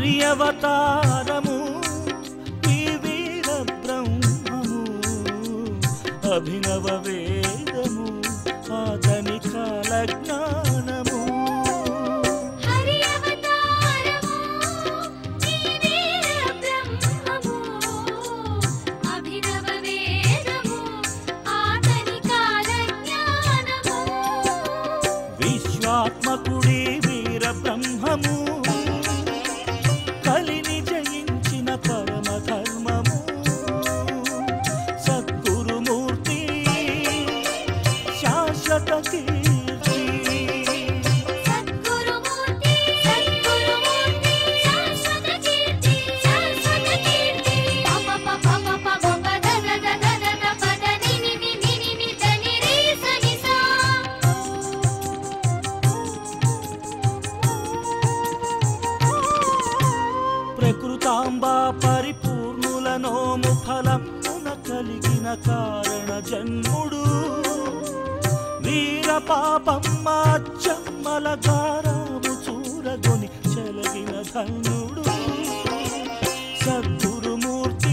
హరి అవతారము ఈ వీర బ్రహ్మము అభినవ వేదము అతని కాల జ్ఞానము హరి అవతారము ఈ వీర బ్రహ్మము అభినవ వేదము ఆతని కాల జ్ఞానము విశ్వాత్మకుడి వీర బ్రహ్మము కలిని జయించిన పరమ ధర్మము సద్గురుమూర్తి శాశ్వత కీర్తి సద్గురుమూర్తి సద్గురుమూర్తి శాశ్వత కీర్తి శాశ్వత కీర్తి పప పప పప పప దద దద దద పద నిని నిని నిని దని రే సని సా ప్రకృతాంబా పరిపూర్ణుల నోము ఫలమున కలిగిన కారణ జన్ముడు వీర పాపమ్మ చెమ్మల గారాము చూరగొని చెలగిన ధన్యుడు సద్గురుమూర్తి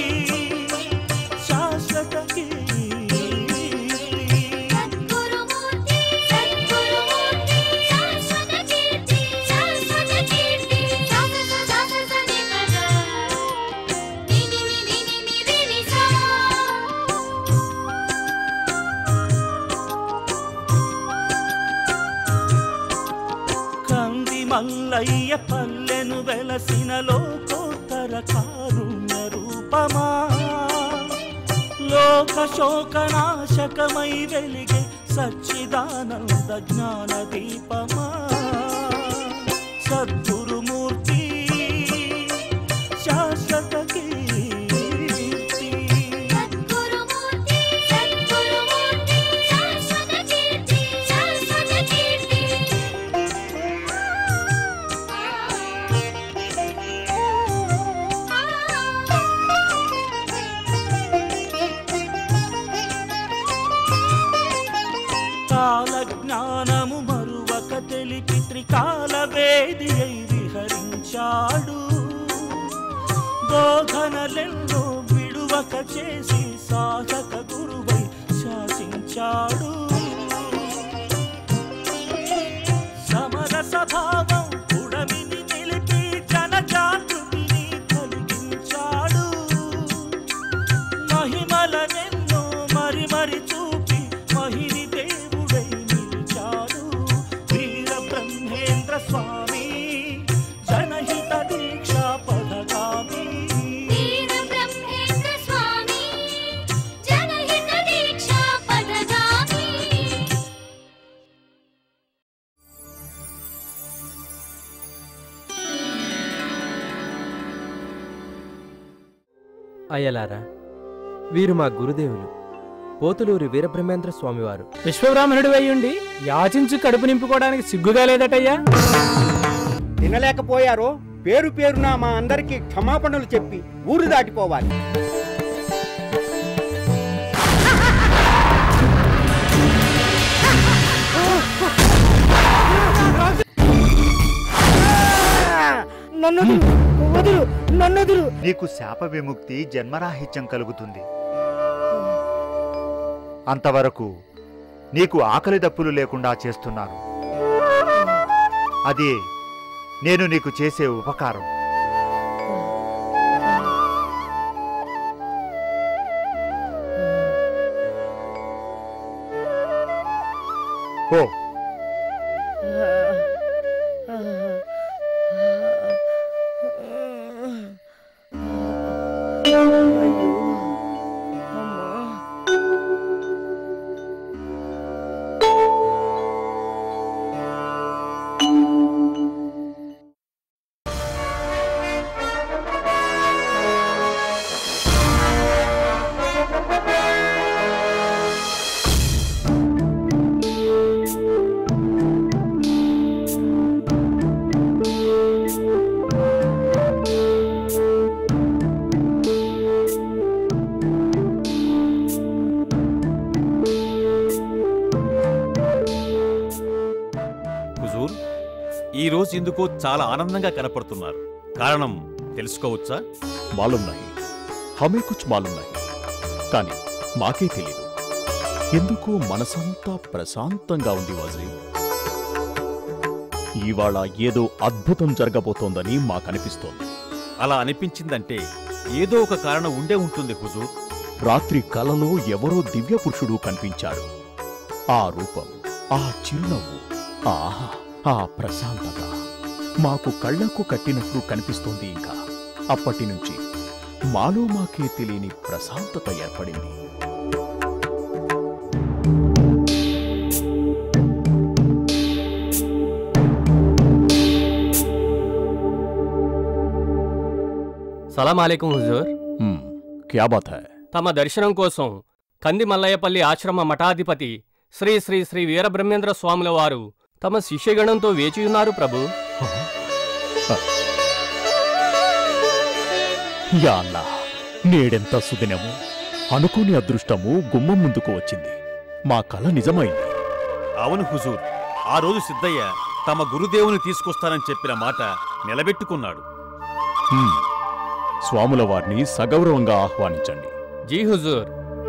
శాశ్వత కీర్తి సద్గురుమూర్తి సద్గురుమూర్తి శాశ్వత కీర్తి శాశ్వత కీర్తి సాస సాస సని పద నిని నిని నిని రిని సా కంది మల్లయ్య పల్లెను వెలసిన లోకోత్తర కారుణ్య రూపమా లోక శోకనాశకమై వెలిగే సచ్చిదానంద జ్ఞాన దీపమా సద్గురుమూర్తి శాశ్వత కీర్తి సద్గురుమూర్తి సద్గురుమూర్తి శాశ్వత కీర్తి శాశ్వత కీర్తి కాల జ్ఞానము మరువక తెలిపి త్రికాల వేది అయి విహరించాడు బోధనలెన్నో విడువక చేసి సాధక గురువై శాసించాడు సమరస భావం ఉడమిని నిలిపి జనజాగృతిని కలిగించాడు మహిమలనెన్నో మరి మరి చూపి మహిని దేవుడై నిలిచాడు వీర బ్రహ్మేంద్ర స్వామి జనహిత దీక్షా పదగామి వీర బ్రహ్మేంద్ర స్వామి జనహిత దీక్షా పదగామి అయ్యలారా వీరు మా గురుదేవులు పోతులూరి వీరబ్రహ్మేంద్ర స్వామివారు విశ్వబ్రాహ్మణుడు అయ్యుండి యాచించి కడుపు నింపుకోవడానికి సిగ్గుగా లేదటయ్యా తినలేకపోయారో పేరు పేరున మా అందరికీ క్షమాపణలు చెప్పి ఊరు దాటిపోవాలి నన్ను వదులు నన్ను వదులు నీకు శాప విముక్తి జన్మరాహిత్యం కలుగుతుంది అంతవరకు నీకు ఆకలి దప్పులు లేకుండా చేస్తున్నాను అది నేను నీకు చేసే ఉపకారం ఓ హుజూర్ ఈ రోజు ఎందుకో చాలా ఆనందంగా కనపడుతున్నారు కారణం తెలుసుకోవచ్చా मालूम नहीं हमें कुछ मालूम नहीं కానీ మాకే తెలీదు ఎందుకు మనసంతా ప్రశాంతంగా ఉంది వజీ ఇవాళ ఏదో అద్భుతం జరగబోతోందని మాకనిపిస్తోంది అలా అనిపించిందంటే ఏదో ఒక కారణం ఉండే ఉంటుంది హుజూర్ రాత్రి కలలో ఎవరో దివ్య పురుషుడు కనిపించాడు ఆ రూపం ఆ చిరునవ్వు ఆహా ఆ ప్రశాంతత మాకు కళ్లకు కట్టినట్లు కనిపిస్తోంది ఇంకా అప్పటి నుంచి మాలో మాకే తెలియని ప్రశాంతత ఏర్పడింది సలాం అలైకుం హుజూర్ హ్మ్, క్యా బాత్ హై తమ దర్శనం కోసం కంది మల్లయ్యపల్లి ఆశ్రమ మఠాధిపతి శ్రీ శ్రీ శ్రీ వీరబ్రహ్మేంద్ర స్వాముల వారు తమ శిష్యగణంతో వేచియున్నారు ప్రభు యా అల్లా నేడెంత సుదినము అనుకోని అదృష్టము గుమ్మం ముందుకు వచ్చింది మా కల నిజమైంది అవును హుజూర్ ఆ రోజు సిద్ధయ్య తమ గురుదేవుని తీసుకొస్తానని చెప్పిన మాట నిలబెట్టుకున్నాడు హ్మ్, స్వాముల వారిని సగౌరవంగా ఆహ్వానించండి జీ హుజూర్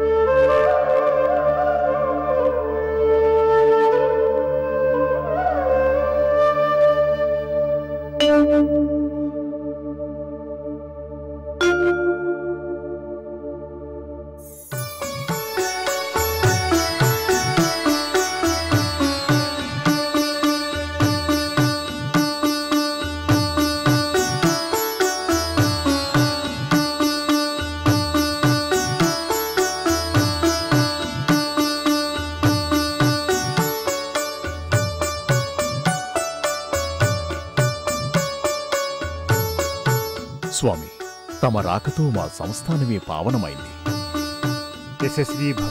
స్వామి తమ రాకతో మా సంస్థానమే పావనమైంది యశస్వీ భవ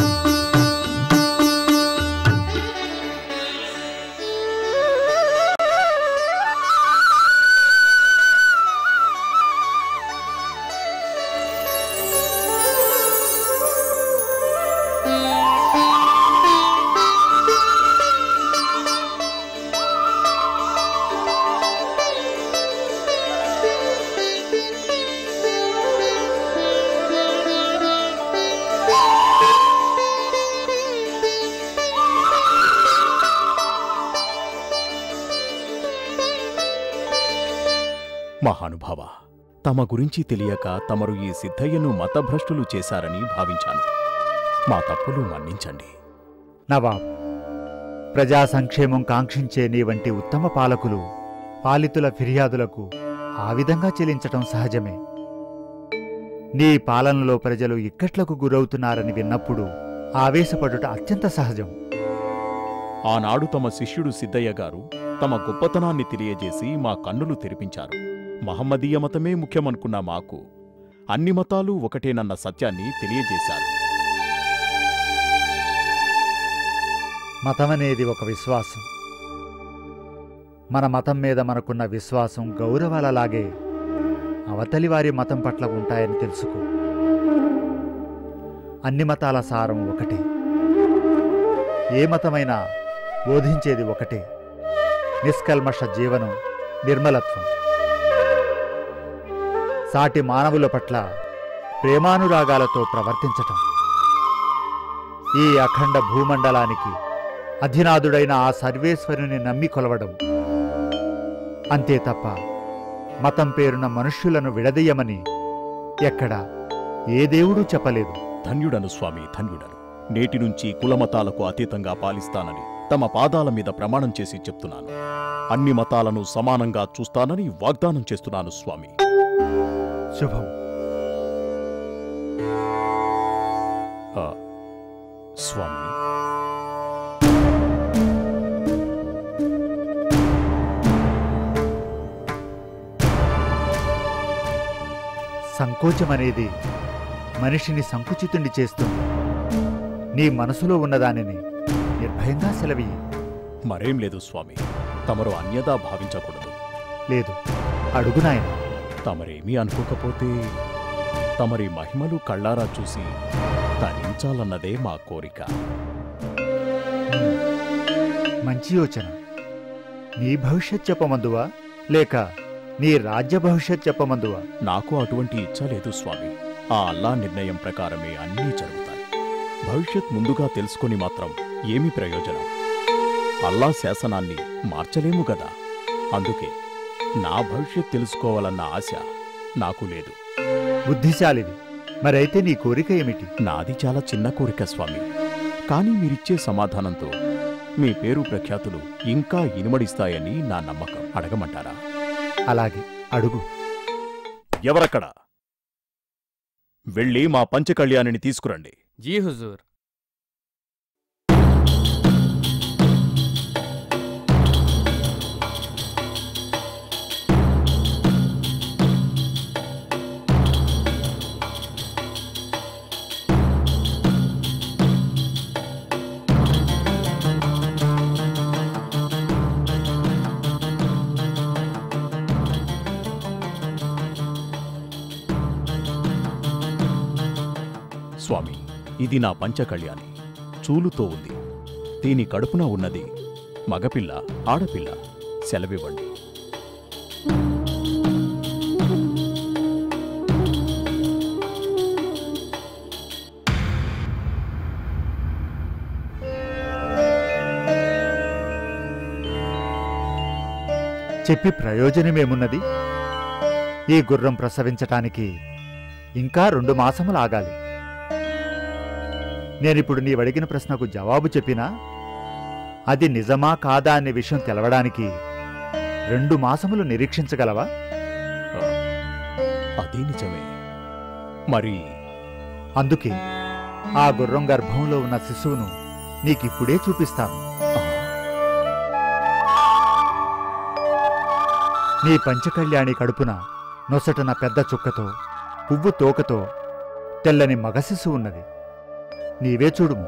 మహానుభావ తమ గురించి తెలియక తమరు ఈ సిద్ధయ్యను మతభ్రష్టులు చేశారని భావించాను మా తప్పులు మన్నించండి నవాబ్ ప్రజా సంక్షేమం కాంక్షించే నీ వంటి ఉత్తమ పాలకులు పాలితుల ఫిర్యాదులకు ఆ విధంగా చెల్లించటం సహజమే నీ పాలనలో ప్రజలు ఇక్కట్లకు గురవుతున్నారని విన్నప్పుడు ఆవేశపడుట అత్యంత సహజం ఆనాడు తమ శిష్యుడు సిద్ధయ్య గారు తమ గొప్పతనాన్ని తెలియజేసి మా కన్నులు తెరిపించారు మహమ్మదీయ మతమే ముఖ్యమనుకున్న మాకు అన్ని మతాలు ఒకటేనన్న సత్యాన్ని తెలియజేశారు మతమనేది ఒక విశ్వాసం మన మతం మీద మనకున్న విశ్వాసం గౌరవాలలాగే అవతలి వారి మతం పట్ల ఉంటాయని తెలుసుకో అన్ని మతాల సారం ఒకటే ఏ మతమైనా బోధించేది ఒకటే నిష్కల్మష జీవనం నిర్మలత్వం సాటి మానవుల పట్ల ప్రేమానురాగాలతో ప్రవర్తించటం ఈ అఖండ భూమండలానికి అధినాథుడైన ఆ సర్వేశ్వరుని నమ్మి కొలవడం అంతే తప్ప మతం పేరున మనుష్యులను విడదీయమని ఎక్కడ ఏ దేవుడూ చెప్పలేదు ధన్యుడను స్వామి ధన్యుడను నేటి నుంచి కులమతాలకు అతీతంగా పాలిస్తానని తమ పాదాల మీద ప్రమాణం చేసి చెప్తున్నాను అన్ని మతాలను సమానంగా చూస్తానని వాగ్దానం చేస్తున్నాను స్వామి శుభం ఆ, స్వామి సంకోచం అనేది మనిషిని సంకుచితుణ్ణి చేస్తుంది నీ మనసులో ఉన్నదానిని నిర్భయంగా సెలవి మరేం లేదు స్వామి తమరు అన్యదా భావించకూడదు లేదు అడుగునాయన తమరేమీ అనుకోకపోతే తమరి మహిమలు కళ్ళారా చూసి తరించాలన్నదే మా కోరిక మంచి యోచన నీ భవిష్యత్ చెప్పమందువా లేక నీ రాజ్య భవిష్యత్ చెప్పమందువా నాకు అటువంటి ఇచ్చ లేదు స్వామి ఆ అల్లా నిర్ణయం ప్రకారమే అన్నీ జరుగుతాయి భవిష్యత్ ముందుగా తెలుసుకొని మాత్రం ఏమి ప్రయోజనం అల్లా శాసనాన్ని మార్చలేము గదా అందుకే నా భవిష్యత్ తెలుసుకోవాలన్న ఆశ నాకు లేదు బుద్ధిశాలివి మరైతే నీ కోరిక ఏమిటి నాది చాలా చిన్న కోరిక స్వామి కానీ మీరిచ్చే సమాధానంతో మీ పేరు ప్రఖ్యాతులు ఇంకా ఇనుమడిస్తాయని నా నమ్మకం అడగమంటారా అలాగే అడుగు ఎవరక్కడ వెళ్ళి మా పంచకళ్యాణిని తీసుకురండి జీ హుజూర్ స్వామి ఇది నా పంచకళ్యాణి చూలుతో ఉంది దీని కడుపున ఉన్నది మగపిల్ల ఆడపిల్ల సెలవివ్వండి చెప్పి ప్రయోజనమేమున్నది ఈ గుర్రం ప్రసవించటానికి ఇంకా రెండు మాసములు ఆగాలి నేనిప్పుడు నీవడిగిన ప్రశ్నకు జవాబు చెప్పినా అది నిజమా కాదా అనే విషయం తెలవడానికి రెండు మాసములు నిరీక్షించగలవా అదే నిజమే మరి అందుకే ఆ గుర్రం గర్భంలో ఉన్న శిశువును నీకిప్పుడే చూపిస్తాను నీ పంచకళ్యాణి కడుపున నొసటన పెద్ద చుక్కతో పువ్వు తోకతో తెల్లని మగ శిశువు ఉన్నది నీవే చూడుము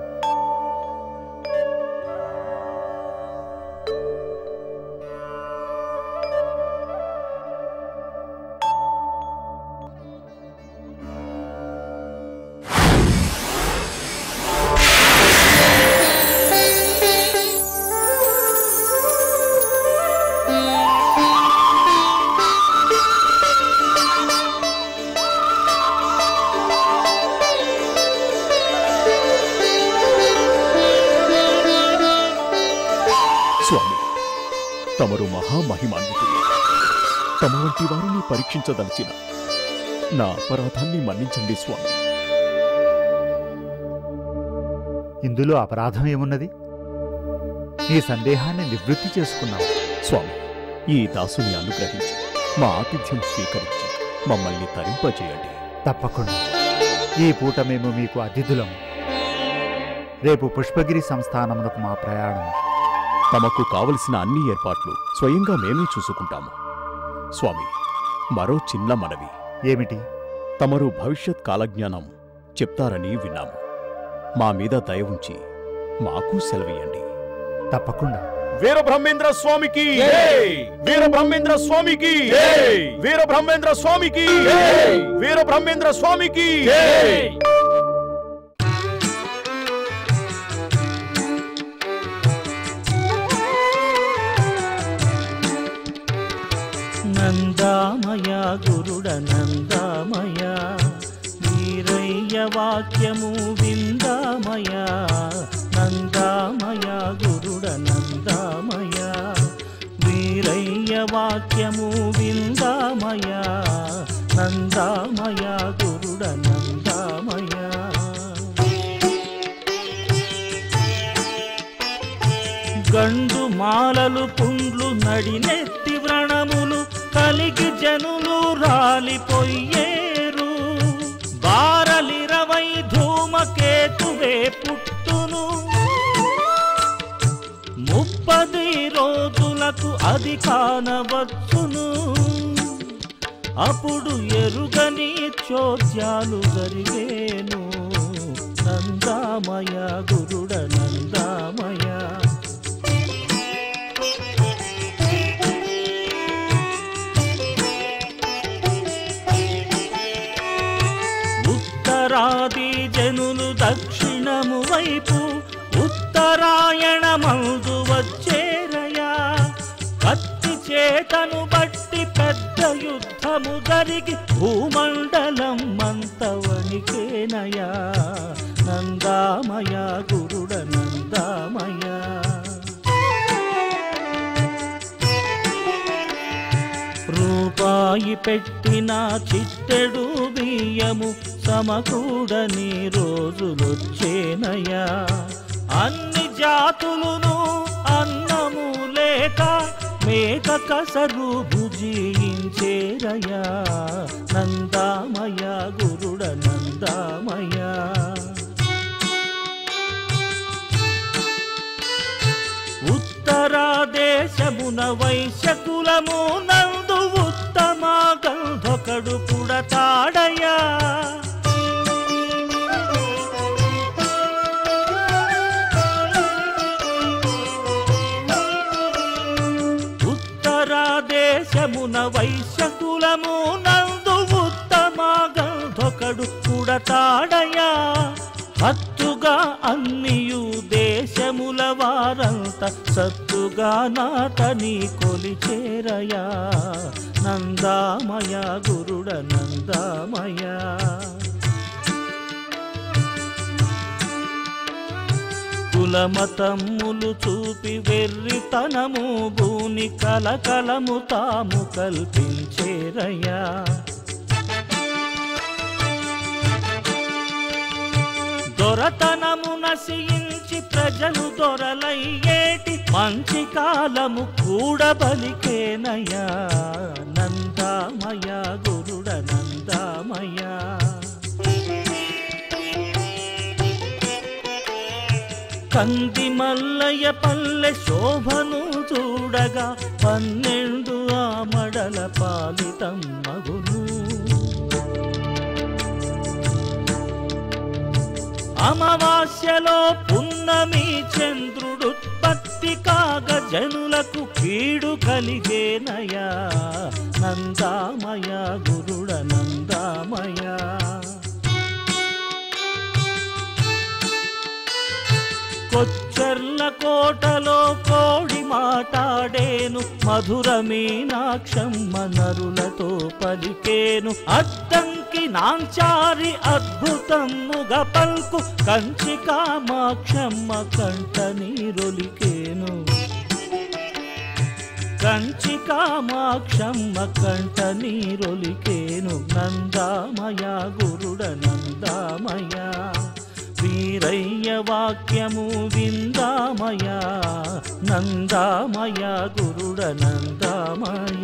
స్వామి తమరు మహామహిమాన్వితులు తమ వంటి వారిని పరీక్షించదలిచిన నా అపరాధాన్ని మన్నించండి స్వామి ఇందులో అపరాధం ఏమున్నది నీ సందేహాన్ని నివృత్తి చేసుకున్నావు స్వామి ఈ దాసుని అనుగ్రహించి మా ఆతిథ్యం స్వీకరించి మమ్మల్ని తరింపజేయండి తప్పకుండా ఈ పూట మేము మీకు అతిథులం రేపు పుష్పగిరి సంస్థానమునకు మా ప్రయాణం తమకు కావలసిన అన్ని ఏర్పాట్లు స్వయంగా మేమే చూసుకుంటాము స్వామి మరో చిన్న మనవి ఏమిటి తమరు భవిష్యత్ కాలజ్ఞానం చెప్తారని విన్నాము మా మీద దయ ఉంచి మాకు సెలవియండి తప్పకుండా వీరబ్రహ్మేంద్ర స్వామికి వీరబ్రహ్మేంద్ర స్వామికి వీరబ్రహ్మేంద్ర స్వామికి వీరబ్రహ్మేంద్ర స్వామికి నందామయ గురుడ నందామయ వీరయ్య వాక్యము విందామయ నందామయ గురుడ నందామయ వీరయ్య వాక్యము విందామయ నందామయ గురుడ నందామయ గండు మాలలు పుండ్లు నడినెత్తి వ్రణములు కలిగి జనులు రాలిపోయేరు బారలిరవై ధూమకేతువే పుట్టును ముప్పది రోజులకు అది కానవచ్చును అప్పుడు ఎరుగని చోద్యాలు జరిగేను నందామయ గురుడ నందామయ ఉత్తరాది జనులు దక్షిణము వైపు ఉత్తరాయణ మందు వచ్చేరయా కత్తి చేతను బట్టి పెద్ద యుద్ధము జరిగి భూమండలం అంత వణికేనయా నందామయ గురుడ నందామయ రూపాయి పెట్టిన చిట్టెడు బియ్యము సమకూడని రోజులొచ్చేనయా అన్ని జాతులును అన్నము లేక మేక కసరు భుజించేరయా నందామయ గురుడ నందామయ ఉత్తరాదేశమున వైశ్యకులము నందు ఉత్తమ గంధొకడు పుడతాడయా ఉత్తరాదేశమున వైశ్యకులము నందు ఉత్తమ గంధొకడు పుడతాడయా హత్తుగా అన్నియు దేశముల వారంత సత్తుగా నాతని కొలిచేరయా నందామయ గురుడ నందామయ కులమతమ్ములు చూపి వెర్రితనము భూని కలకలము తాము కల్పించేరయ్యా దొరతనము నశించి ప్రజలు దొరలయ్యేటి మంచి కాలము కూడబలికేనయా నందామయ గురుడ నందామయ కంది మల్లయ్య పల్లె శోభను చూడగా పన్నెండు ఆమడల పాలితం మగును అమావాస్యలో పున్నమి చంద్రుడుత్పత్తి కాగ జనులకు కీడు కలిగేనయా నందామయ గురుడ నందామయ కొచ్చర్ల కోటలో కోడి మాటాడేను మధుర మీనాక్షమ్మ నరులతో పలికేను అద్దంకి నాంచారి అద్భుతముగ పల్కు కంచి కామాక్షమ్మ కంట నీరొలికేను కంచి కామాక్షమ్మ కంట నీరొలికేను నందామయ గురుడ నందామయ వీరయ్య వాక్యము విందామయ నందామయ గురుడ నందామయ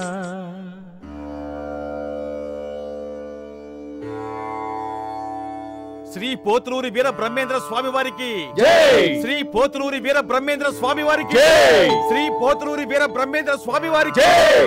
శ్రీ పోతులూరి వీర బ్రహ్మేంద్ర స్వామి వారికి జై! శ్రీ పోతులూరి వీర బ్రహ్మేంద్ర స్వామి వారికి జై! శ్రీ పోతులూరి వీర బ్రహ్మేంద్ర స్వామి వారికి జై!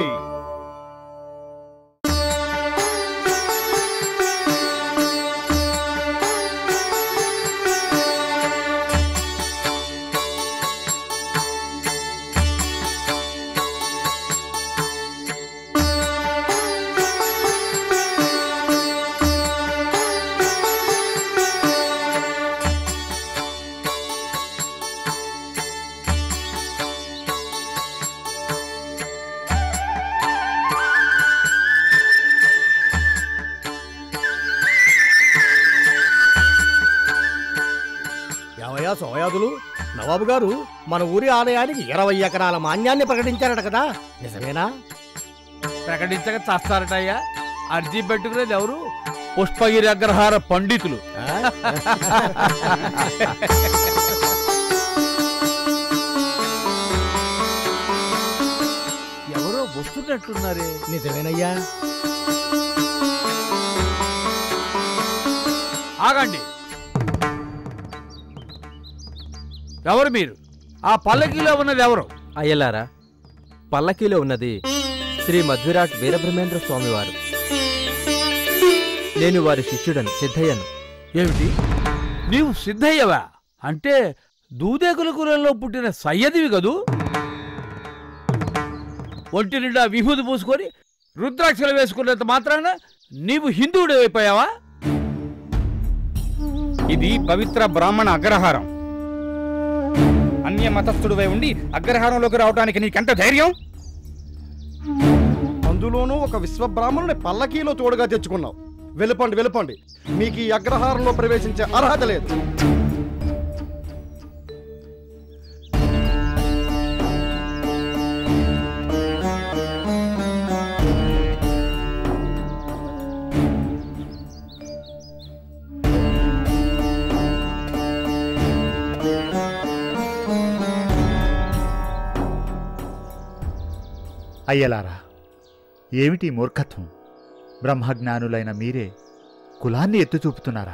ఏమయ్యా సోమయాదులు నవాబు గారు మన ఊరి ఆలయానికి ఇరవై ఎకరాల మాన్యాన్ని ప్రకటించారట కదా నిజమేనా ప్రకటించక చస్తారటయ్యా అర్జీ పెట్టుకునేది ఎవరు పుష్పగిరి అగ్రహార పండితులు ఎవరో వస్తున్నట్లున్నారే నిజమేనయ్యా ఆగండి ఎవరు మీరు ఆ పల్లకిలో ఉన్నది ఎవరు అయ్యలారా పల్లకీలో ఉన్నది శ్రీ మధ్విరాట్ వీరబ్రహ్మేంద్ర స్వామివారు నేను వారి శిష్యుడను సిద్ధయ్యను ఏమిటి నీవు సిద్ధయ్యవా అంటే దూదేకుల కులంలో పుట్టిన సయ్యదివి కదూ ఒంటి నిండా విభూతి పూసుకొని రుద్రాక్షలు వేసుకున్నంత మాత్రాన నీవు హిందువుడు అయిపోయావా ఇది పవిత్ర బ్రాహ్మణ అగ్రహారం అన్య మతస్థుడివై ఉండి అగ్రహారంలోకి రావడానికి నీకెంత ధైర్యం అందులోనూ ఒక విశ్వబ్రాహ్మణుని పల్లకీలో తోడుగా తెచ్చుకున్నావు వెళ్ళిపోండి వెళ్ళిపోండి మీకు ఈ అగ్రహారంలో ప్రవేశించే అర్హత లేదు అయ్యలారా ఏమిటి ఈ మూర్ఖత్వం బ్రహ్మజ్ఞానులైన మీరే కులాన్ని ఎత్తు చూపుతున్నారా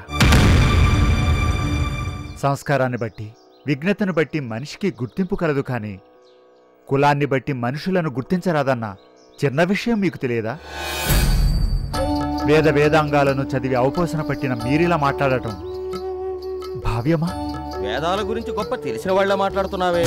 సంస్కారాన్ని బట్టి విఘ్నతను బట్టి మనిషికి గుర్తింపు కలదు కానీ కులాన్ని బట్టి మనుషులను గుర్తించరాదన్న చిన్న విషయం మీకు తెలియదా వేద వేదాంగాలను చదివి అవపోసన పట్టిన మీరిలా మాట్లాడటం భావ్యమా వేదాల గురించి గొప్ప తెలిసిన వాళ్ళ మాట్లాడుతున్నావే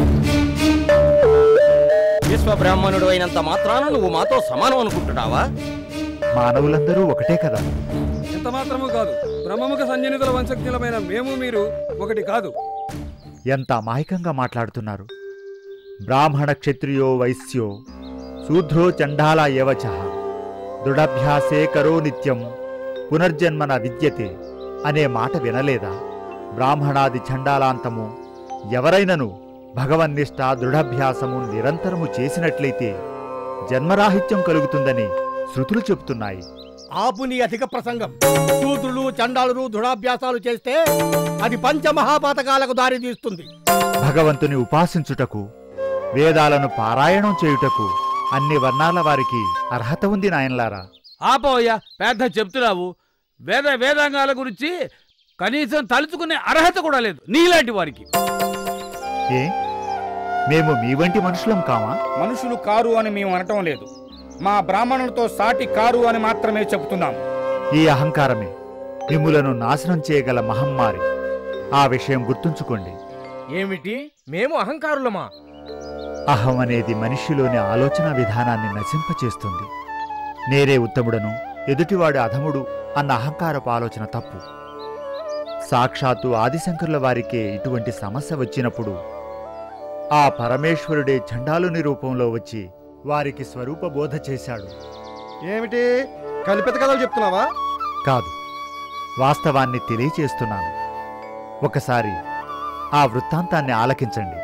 విశ్వ బ్రాహ్మణుడు అయినంత మాత్రాన నువ్వు మాతో సమానం అనుకుంటున్నావా మానవులందరూ ఒకటే కదా ఎంత మాత్రము కాదు బ్రహ్మముఖ సంజనితుల వంశజ్ఞులమైన మేము మీరు ఒకటి కాదు ఎంత అమాయకంగా మాట్లాడుతున్నారు బ్రాహ్మణ క్షత్రియో వైశ్యో శూద్రో చండాల ఏవచ దృఢభ్యాసే కరో నిత్యం పునర్జన్మన విద్యతే అనే మాట వినలేదా బ్రాహ్మణాది చండాలాంతము ఎవరైనను భగవన్నిష్ట దృఢభ్యాసము నిరంతరము చేసినట్లయితే జన్మరాహిత్యం కలుగుతుందని శృతులు చెబుతున్నాయి ఆపు నీ అధిక ప్రసంగం శూద్రులు చండాలురు దృఢాభ్యాసాలు చేస్తే అది పంచమహాపాతకాలకు దారి తీస్తుంది భగవంతుని ఉపాసించుటకు వేదాలను పారాయణం చేయుటకు అన్ని వర్ణాల వారికి అర్హత ఉంది నాయనలారా ఆపోయ్యా పెద్ద చెప్తున్నావు వేద వేదాంగాల గురించి కనీసం తలుచుకునే అర్హత కూడా లేదు నీలాంటి వారికి ఏ మేము మీ వంటి మనుషులం కామా మనుషులు కారు అని మేము అనటం లేదు మా బ్రాహ్మణులతో సాటి కారు అని మాత్రమే చెబుతున్నాం ఈ అహంకారమే మిమ్ములను నాశనం చేయగల మహమ్మారి ఆ విషయం గుర్తుంచుకోండి ఏమిటి మేము అహంకారులమా అహం అనేది మనిషిలోని ఆలోచన విధానాన్ని నశింపచేస్తుంది నేనే ఉత్తముడను ఎదుటివాడు అధముడు అన్న అహంకారపు ఆలోచన తప్పు సాక్షాత్తు ఆదిశంకరుల వారికే ఇటువంటి సమస్య వచ్చినప్పుడు ఆ పరమేశ్వరుడే చండాలుని రూపంలో వచ్చి వారికి స్వరూప బోధ చేశాడు ఏమిటి కల్పిత కథలు చెప్తున్నావా కాదు వాస్తవాన్ని తెలియచేస్తున్నాను ఒకసారి ఆ వృత్తాంతాన్ని ఆలకించండి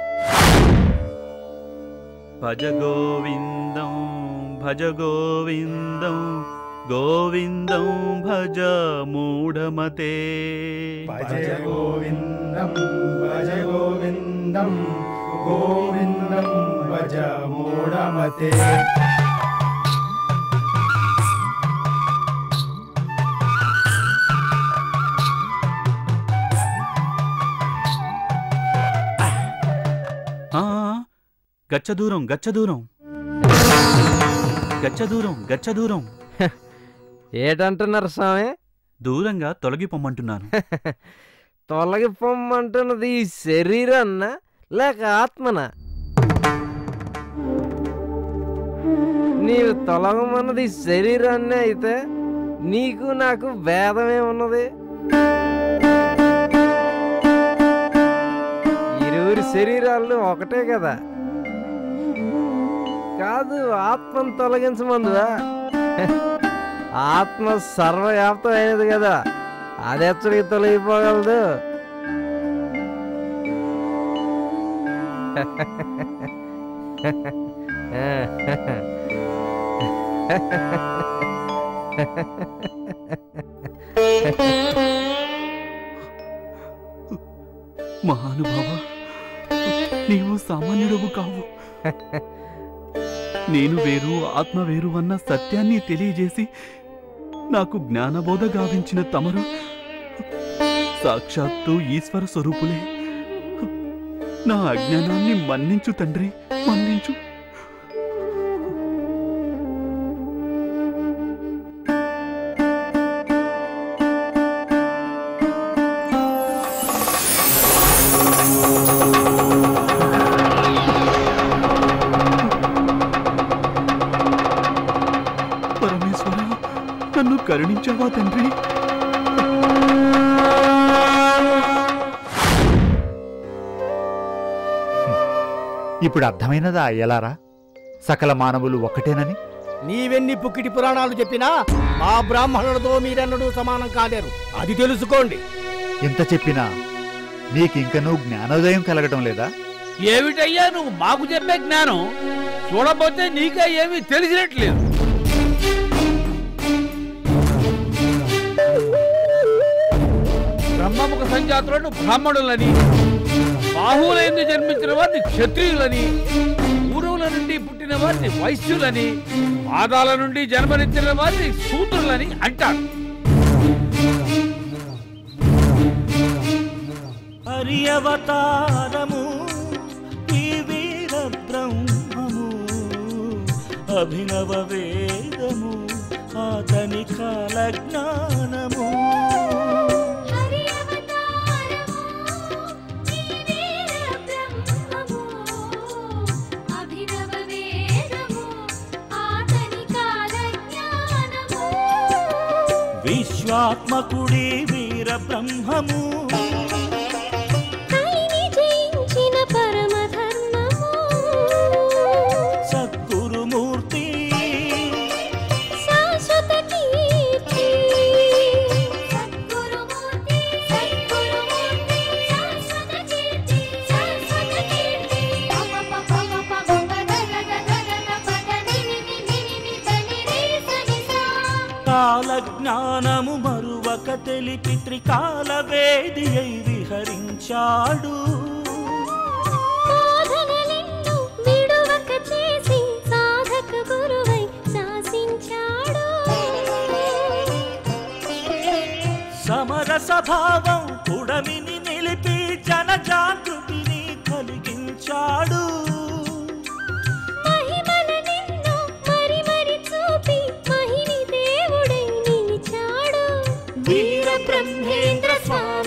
భజ గోవిందం భజ గోవిందం గోవిందం భజ మూఢమతే భజ గోవిందం భజ గోవిందం గోవిందం భజ మూఢమతే ఆ, గచ్చ దూరం గచ్చ దూరం గచ్చ దూరం గచ్చ దూరం ఏటంటున్నారు స్వామి దూరంగా తొలగిపోమ్మంటున్నాను తొలగిపోమ్మంటున్నది ఈ శరీరాన్న లేక ఆత్మన నీవు తొలగమన్నది ఈ శరీరాన్నే అయితే నీకు నాకు భేదమే ఉన్నది ఇరువురి శరీరాలు ఒకటే కదా కాదు ఆత్మను తొలగించమందువా ఆత్మ సర్వవ్యాప్తమైనది కదా అది ఎచ్చడికి తొలగిపోగలదు మహానుభావ నీవు సామాన్యుడవు కావు నేను వేరు ఆత్మ వేరు అన్న సత్యాన్ని తెలియజేసి నాకు జ్ఞానబోధ గావించిన తమరు సాక్షాత్తు ఈశ్వర స్వరూపులే నా అజ్ఞానాన్ని మన్నించు తండ్రి మన్నించు పరమేశ్వర నన్ను కరుణించావా తండ్రి ఇప్పుడు అర్థమైనదా అయ్యలారా సకల మానవులు ఒక్కటేనని నీవెన్ని పుక్కిటి పురాణాలు చెప్పినా మా బ్రాహ్మణులతో మీరెన్నడూ సమానం కాలేరు అది తెలుసుకోండి ఇంత చెప్పినా నీకింకనూ జ్ఞానోదయం కలగటం లేదా ఏమిటయ్యా నువ్వు మాకు చెప్పే జ్ఞానం చూడబోతే నీకే ఏమీ తెలిసినట్లేదు బ్రహ్మముఖ సంజాతులను బ్రాహ్మణులని బాహువులైంది జన్మించిన వారిని క్షత్రియులని ఊరువుల నుండి పుట్టిన వారిని వైశ్యులని పాదాల నుండి జన్మనిచ్చిన వారిని శూద్రులని అంటారు హరి అవతారము ఈ వీర బ్రహ్మము అభినవ వేదము అతని కాల జ్ఞానము అభినవ వేదము ఆతని కాల జ్ఞానము విశ్వాత్మకుడి వీర బ్రహ్మము కలిని జయించిన పరమ ధర్మము సద్గురుమూర్తి శాశ్వత కీర్తి సద్గురుమూర్తి సద్గురుమూర్తి శాశ్వత కీర్తి శాశ్వత కీర్తి పమ పమ పమ పమ గగ గగ గగ పద నిని నిని నిని దని రే సని సా కాల జ్ఞానము మరువక తెలిపి త్రికాల వేది అయి విహరించాడు సాధనలెన్నో విడువక చేసి సాధక గురువై శాసించాడు సమరస భావం పుడమిని నిలిపి జన జాగృతిని కలిగించాడు మహిమలనెన్నో మరి మరి చూపి మహిని దేవుడై నిలిచాడు వీర బ్రహ్మేంద్ర స్వామి